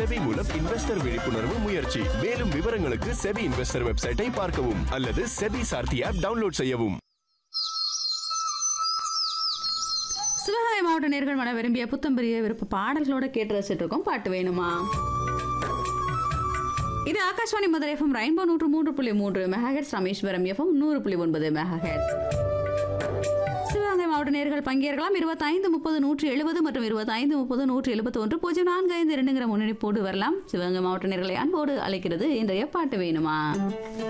SEBI மூலம் investor விழிப்புணர்வு முயற்சி மேலும் விவரங்களுக்கு செபி இன்வெஸ்டர் வெப்சைட்டை பார்க்கவும் அல்லது செபி சார்த்தி ஆப் டவுன்லோட் செய்யவும் சிவகங்கை மாவட்ட நேர்கள் மன விரும்பிய புத்தம்பரிய விருப்ப பாடல்களோட கேட்டு ரசிட்டு இருக்கோம் பாட்டு வேணுமா இது ஆகாஷ்வாணி மதுரை எஃப்எம் ரெயின்போ நூற்று மூன்று புள்ளி மூன்று மெகாஹெட்ஸ் ராமேஸ்வரம் எஃப்எம் நூறு புள்ளி ஒன்பது மெகாஹெட்ஸ் சிவகங்கை மாவட்ட நேர்கள் பங்கேற்கலாம் இருபத்தைந்து முப்பது நூற்றி எழுபது மற்றும் இருபத்தைந்து முப்பது நூற்றி எழுபத்தி ஒன்று பூஜ்ஜியம் நான்கு ஐந்து இரண்டுங்கிற முன்னணிப்போடு வரலாம் சிவகங்கை மாவட்ட நேர்களை அன்போடு அழைக்கிறது இன்றைய பாட்டு வேணுமா